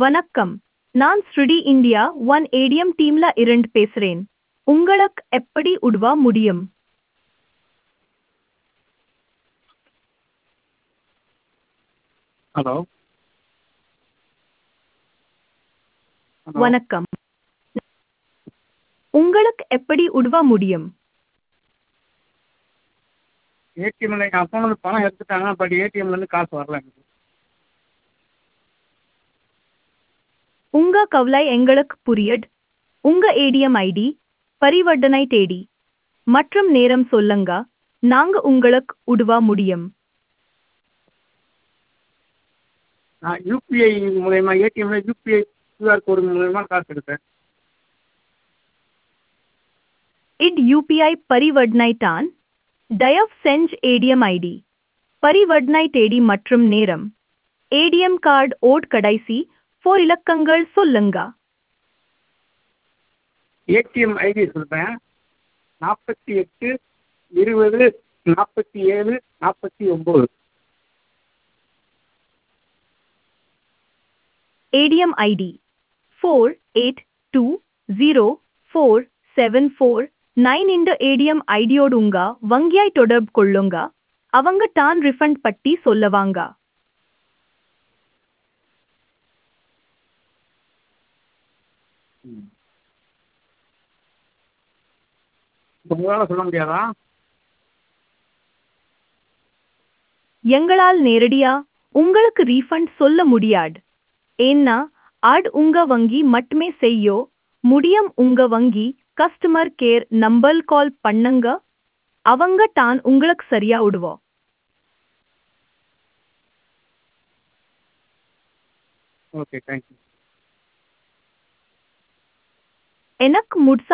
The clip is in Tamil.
வணக்கம் நான் ஸ்ருடி இந்தியா ஒன் ஏடிஎம் டீம்ல இருந்து பேசுறேன் உங்களுக்கு எப்படி உதவ முடியும் ஹலோ ஹலோ வணக்கம் உங்களுக்கு எப்படி உதவ முடியும் ஏடிஎம்ல என் அக்கௌண்ட்ல பணம் எடுத்துட்டாங்க பட் ஏடிஎம்லேருந்து காசு வரல எனக்கு உங்க கவலை எங்களுக்கு புரியுது உங்க ஏடிஎம் ஐடி பரிவர்த்தனை தேதி மற்றும் நேரம் சொல்லுங்க நாங்க உங்களுக்கு உதவ முடியும் நான் யூபிஐ மூலயமா ஏடிஎம்ல யூபிஐ கியூஆர் கோடு மூலயமா காசு எடுத்தேன் இட் யூபிஐ பரிவர்த்தனை தான் தயவு செஞ்சு ஏடிஎம் ஐடி பரிவர்த்தனை தேதி மற்றும் நேரம் ஏடிஎம் கார்டு ஓட் கடைசி ஃபோர் இலக்கங்கள் சொல்லுங்க ஏடிஎம் ஐடி சொல்கிறேன் நாற்பத்தி எட்டு இருபது நாற்பத்தி ஏழு நாற்பத்தி ஒம்பது ATM ID four eight two zero four seven four nine இந்த ஏடிஎம் ஐடியோடு உங்க வங்கியாய் தொடர்பு கொள்ளுங்க அவங்க தான் ரிஃபண்ட் பட்டி சொல்லுவாங்க இப்போ உங்களால் சொல்ல முடியாதா எங்களால் நேரடியா உங்களுக்கு ரீஃபண்ட் சொல்ல முடியாது ஏன்னா அது உங்க வங்கி மட்டுமே செய்யோ முடியும் உங்க வங்கி கஸ்டமர் கேர் நம்பர் கால் பண்ணுங்க அவங்க தான் உங்களுக்கு சரியா விடுவோம் ஓகே தேங்க்யூ எனக்கு முடிச்ச